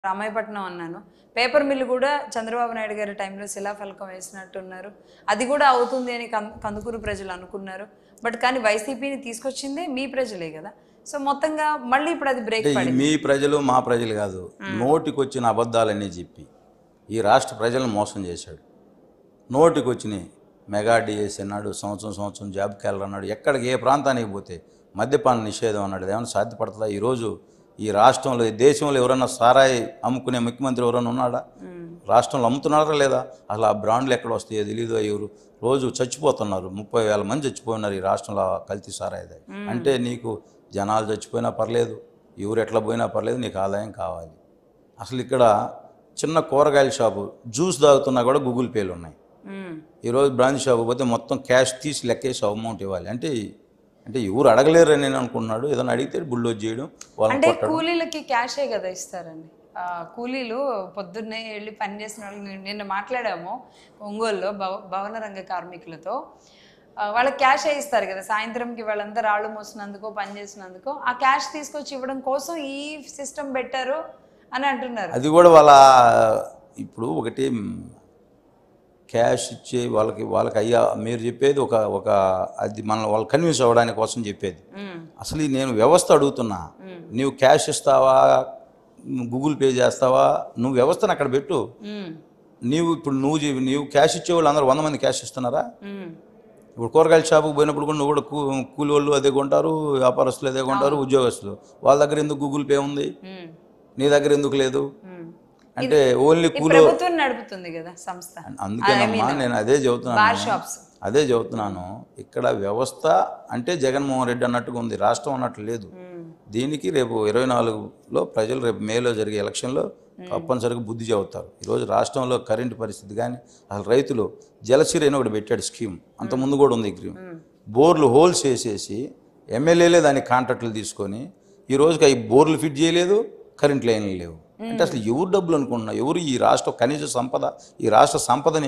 రామాయపట్నం అన్నాను paper mill కూడా చంద్రబాబు నాయుడు గారి టైంలో శిలాఫలకం వేసినట్టున్నారు అది కూడా అవుతుంది అని కం- కందుకూరు ప్రజలు అనుకున్నారు బట్ కానీ వైసీపీని తీసుకొచ్చిందే మీ ప్రజలే కదా సో మొత్తంగా మళ్ళీ ఇప్పుడు అది బ్రేక్ అంటే ఈ పడింది మీ ప్రజలు మా ప్రజలు కాదు నోటికి వచ్చిన అబద్ధాలన్నీ చెప్పి ఈ రాష్ట్ర ప్రజలను మోసం చేశాడు నోటికి వచ్చినాయి మెగా డిఎస్ అన్నాడు సంవత్సరం సంవత్సరం జాబ్ క్యాలర్ అన్నాడు ఎక్కడికి ఏ ప్రాంతానికి పోతే మద్యపాన నిషేధం అన్నాడు ఏమైనా సాధ్యపడుతుందా ఈరోజు ఈ రాష్ట్రంలో ఈ దేశంలో ఎవరైనా సారాయి అమ్ముకునే ముఖ్యమంత్రి ఎవరైనా ఉన్నాడా రాష్ట్రంలో అమ్ముతున్నారా లేదా అసలు ఆ బ్రాండ్లు ఎక్కడ వస్తాయో తెలియదు ఎవరు రోజు చచ్చిపోతున్నారు ముప్పై వేల మంది చచ్చిపోయినారు ఈ రాష్ట్రంలో ఆ కల్తీ సారాయి అంటే నీకు జనాలు చచ్చిపోయినా పర్లేదు ఎవరు ఎట్లా పోయినా పర్లేదు నీకు ఆదాయం కావాలి అసలు ఇక్కడ చిన్న కూరగాయల షాపు జ్యూస్ తాగుతున్నా కూడా గూగుల్ పేలు ఉన్నాయి మ్మ్. ఈరోజు బ్రాంచ్ షాపు పోతే మొత్తం క్యాష్ తీసి లెక్కేసి అమౌంట్ ఇవ్వాలి అంటే అంటే ఎవరు అడగలేరని నేను అనుకుంటున్నాడు ఏదైనా అడిగితే బుల్డోజ్ చేయడం వాళ్ళని అంటే కొట్టడం కూలీలకి క్యాషే కదా ఇస్తారండి ఆ, కూలీలు పొద్దున్నే వెళ్ళి పని చేసిన వాళ్ళు నిన్న- నిన్న మాట్లాడాము ఒంగోలులో భవ భవన రంగ కార్మికులతో ఆ, వాళ్ళకి క్యాషే ఇస్తారు కదా సాయంత్రంకి వాళ్ళంతా రాళ్ళు మోసినందుకో పని చేసినందుకో ఆ క్యాష్ తీసుకొచ్చి ఇవ్వడం కోసం ఈ సిస్టమ్ పెట్టారు అని అంటున్నారు అది కూడా వాళ్ళ ఇప్పుడు ఒకటి క్యాష్ ఇచ్చే వాళ్ళకి వాళ్ళకి అయ్యా మీరు చెప్పేది ఒక ఒక అది మన వాళ్ళు కన్విన్స్ అవ్వడానికి కోసం చెప్పేది మ్మ్. అసలు ఈ నేను వ్యవస్థ అడుగుతున్నా నువ్వు క్యాష్ ఇస్తావా గూగుల్ పే చేస్తావా నువ్వు వ్యవస్థను అక్కడ పెట్టు మ్మ్. నీవు ఇప్పుడు నువ్వు చె- నీవు క్యాష్ ఇచ్చే వాళ్ళు అందరూ వంద మంది క్యాష్ ఇస్తున్నారా మ్మ్. ఇప్పుడు కూరగాయల షాపుకి పోయినప్పుడు కూడా నువ్వు కూడా కూ కూలి వాళ్ళు అదే కొంటారు వ్యాపారస్తులు అదే కొంటారు ఉద్యోగస్తులు వాళ్ళ దగ్గర ఎందుకు గూగుల్ పే ఉంది మ్మ్. నీ దగ్గర ఎందుకు లేదు మ్మ్. అంటే ఓన్లీ ఇది కూలి ప్రభుత్వం నడుపుతుంది కదా సంస్థ అందుకేనమ్మా నేను అదే బార్ చెబుతున్నాను షాప్స్ అదే చెబుతున్నాను ఇక్కడ వ్యవస్థ అంటే జగన్మోహన్ రెడ్డి అన్నట్టుగా ఉంది రాష్ట్రం అన్నట్లు లేదు దీనికి రేపు ఇరవై నాలుగులో ప్రజలు రేపు మేలో జరిగే ఎలక్షన్లో తప్పనిసరిగా బుద్ధి చెబుతారు ఈరోజు రాష్ట్రంలో కరెంటు పరిస్థితి కానీ అసలు రైతులు జలసిరి అని ఒకటి పెట్టాడు స్కీమ్ అంత ముందు కూడా ఉంది ఈ స్కీమ్ బోర్లు హోల్స్ వేసేసి ఎమ్మెల్యేలే దానికి కాంట్రాక్టులు తీసుకొని ఈ రోజుకి అవి బోర్లు ఫిట్ చేయలేదు కరెంట్ లైన్లు లేవు అంటే అసలు ఎవరు డబ్బులు అనుకుంటున్నా ఎవరు ఈ రాష్ట్ర కనీస సంపద ఈ రాష్ట్ర సంపదని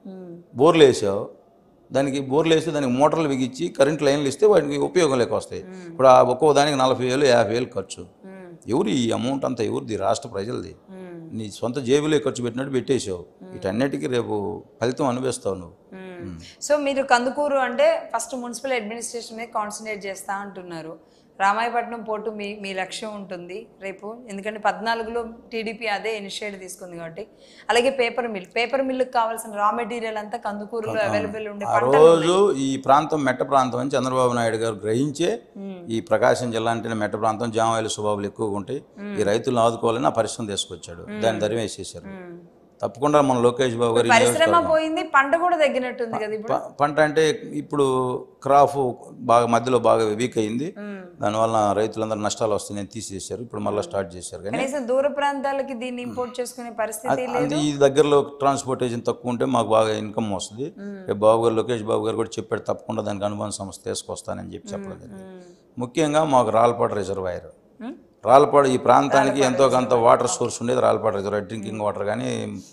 బోర్లు వేసావు దానికి బోర్లు వేస్తే దానికి మోటార్లు బిగించి కరెంట్ లైన్లు ఇస్తే వాటికి ఉపయోగం లేక వస్తాయి ఇప్పుడు ఆ ఒక్కో దానికి నలభై వేలు యాభై వేలు ఖర్చు ఎవరు ఈ అమౌంట్ అంతా ఎవరిది రాష్ట్ర ప్రజలది నీ సొంత జేబులో ఖర్చు పెట్టినట్టు పెట్టేసావు వీటన్నిటికీ రేపు ఫలితం అనుభవిస్తావు నువ్వు మ్మ్. సో మీరు కందుకూరు అంటే ఫస్ట్ మున్సిపల్ అడ్మినిస్ట్రేషన్ మీద కాన్సన్ట్రేట్ చేస్తా అంటున్నారు రామాయపట్నం పోర్టు మీ మీ లక్ష్యం ఉంటుంది రేపు ఎందుకంటే పద్నాలుగులో టీడీపీ అదే ఇనిషియేటివ్ తీసుకుంది కాబట్టి అలాగే పేపర్ మిల్ పేపర్ మిల్లుకి కావాల్సిన రా మెటీరియల్ అంతా కందుకూరులో అవైలబుల్ ఉండే ఆ రోజు ఈ ప్రాంతం మెట్ట ప్రాంతం అని చంద్రబాబు నాయుడు గారు గ్రహించే ఈ ప్రకాశం జిల్లా అంటేనే మెట్ట ప్రాంతం జామాయిల స్వభావాలు ఎక్కువగా ఉంటాయి ఈ రైతులను ఆదుకోవాలని ఆ పరిశ్రమ తీసుకొచ్చాడు దాన్ని దరివేసేసారు తప్పకుండా మన లోకేష్ బాబు గారు ఈ పరిశ్రమ పోయింది పంట కూడా తగ్గినట్టుంది కదా ఇప్పుడు ప- పంట అంటే ఇప్పుడు క్రాప్ బాగా మధ్యలో బాగా వీక్ అయింది దానివల్ల రైతులందరూ నష్టాలు వస్తున్నాయని తీసేశారు ఇప్పుడు మళ్ళీ స్టార్ట్ చేశారు కానీ కనీసం దూర ప్రాంతాలకి దీన్ని ఇంపోర్ట్ చేసుకునే పరిస్థితి అది ఈ దగ్గరలో ట్రాన్స్పోర్టేషన్ తక్కువ ఉంటే మాకు బాగా ఇన్కమ్ వస్తుంది రేపు బాబు గారు లోకేష్ బాబు గారు కూడా చెప్పాడు తప్పకుండా దానికి అనుబంధ సంస్థ తీసుకొస్తానని చెప్పి చెప్పడం జరిగింది ముఖ్యంగా మాకు రాల్పాడు రిజర్వాయర్ మ్మ్. రాల్పాడు ఈ ప్రాంతానికి ఎంతో కొంత వాటర్ సోర్స్ ఉండేది రాల్పాడు రిజర్వాయర్ డ్రింకింగ్ వాటర్ కానీ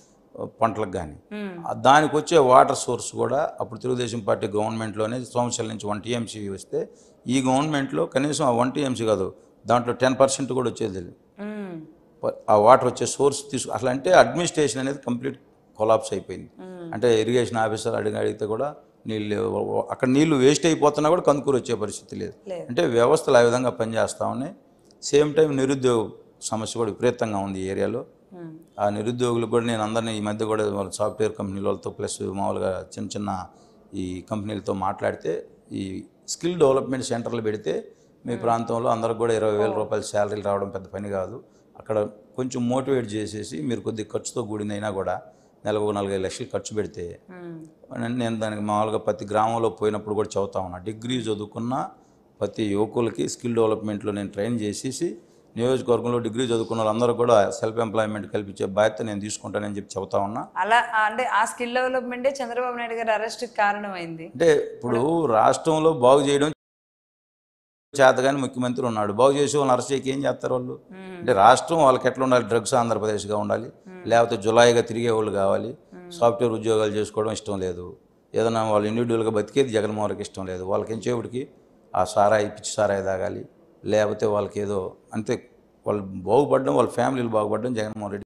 పంటలకు కానీ దానికి వచ్చే వాటర్ సోర్స్ కూడా అప్పుడు తెలుగుదేశం పార్టీ గవర్నమెంట్లోనే సంవత్సరాల నుంచి వన్ టీఎంసీ వస్తే ఈ గవర్నమెంట్లో కనీసం ఆ వన్ టీఎంసీ కాదు దాంట్లో టెన్ పర్సెంట్ కూడా వచ్చేది మ్మ్. ఆ వాటర్ వచ్చే సోర్స్ తీసుకు అసలు అంటే అడ్మినిస్ట్రేషన్ అనేది కంప్లీట్ కొలాప్స్ అయిపోయింది అంటే ఇరిగేషన్ ఆఫీసర్ అడిగి అడిగితే కూడా నీళ్ళు అక్కడ నీళ్లు వేస్ట్ అయిపోతున్నా కూడా కందుకూరు వచ్చే పరిస్థితి లేదు లేదు. అంటే వ్యవస్థలు ఆ విధంగా పనిచేస్తూ ఉన్నాయి సేమ్ టైం నిరుద్యోగ సమస్య కూడా విపరీతంగా ఉంది ఈ ఏరియాలో మ్మ్. ఆ నిరుద్యోగులకు కూడా నేను అందరినీ ఈ మధ్య కూడా వాళ్ళ సాఫ్ట్వేర్ కంపెనీలతో ప్లస్ మామూలుగా చిన్న చిన్న ఈ కంపెనీలతో మాట్లాడితే ఈ స్కిల్ డెవలప్మెంట్ సెంటర్లు పెడితే మీ ప్రాంతంలో అందరికి కూడా ఇరవై వేల రూపాయల శాలరీలు రావడం పెద్ద పని కాదు అక్కడ కొంచెం మోటివేట్ చేసేసి మీరు కొద్ది ఖర్చుతో కూడిందైనా కూడా నెలకు ఒక నలభై లక్షలు ఖర్చు పెడితే మ్మ్. నేను- నేను దానికి మామూలుగా ప్రతి గ్రామంలో పోయినప్పుడు కూడా చదువుతా ఉన్నా డిగ్రీ చదువుకున్న ప్రతి యువకులకి స్కిల్ డెవలప్మెంట్లో నేను ట్రైన్ చేసేసి నియోజకవర్గంలో డిగ్రీ చదువుకున్న వాళ్ళందరూ కూడా సెల్ఫ్ ఎంప్లాయ్మెంట్ కల్పించే బాధ్యత నేను తీసుకుంటానని చెప్పి చెబుతా ఉన్నా అలా అంటే ఆ స్కిల్ డెవలప్మెంటే చంద్రబాబు నాయుడు గారి అరెస్ట్ కారణమైంది అంటే ఇప్పుడు రాష్ట్రంలో బాగు చేయడం చేతగాని ముఖ్యమంత్రి ఉన్నాడు బాగు చేసే వాళ్ళని అరెస్ట్ చేయక ఏం చేస్తారు వాళ్ళు అంటే రాష్ట్రం వాళ్ళకి ఎట్లా ఉండాలి డ్రగ్స్ ఆంధ్రప్రదేశ్గా ఉండాలి లేకపోతే జులాయిగా తిరిగే వాళ్ళు కావాలి సాఫ్ట్వేర్ ఉద్యోగాలు చేసుకోవడం ఇష్టం లేదు ఏదైనా వాళ్ళు ఇండివిజువల్గా బతికేది జగన్మోహన్కి ఇష్టం లేదు వాళ్ళకి ఎంచేపటికి ఆ సారాయి పిచ్చి సారాయి తాగాలి లేకపోతే వాళ్ళకి ఏదో అంతే వాళ్ళు బాగుపడడం వాళ్ళ ఫ్యామిలీలు బాగుపడడం జగన్మోహన్ రెడ్డి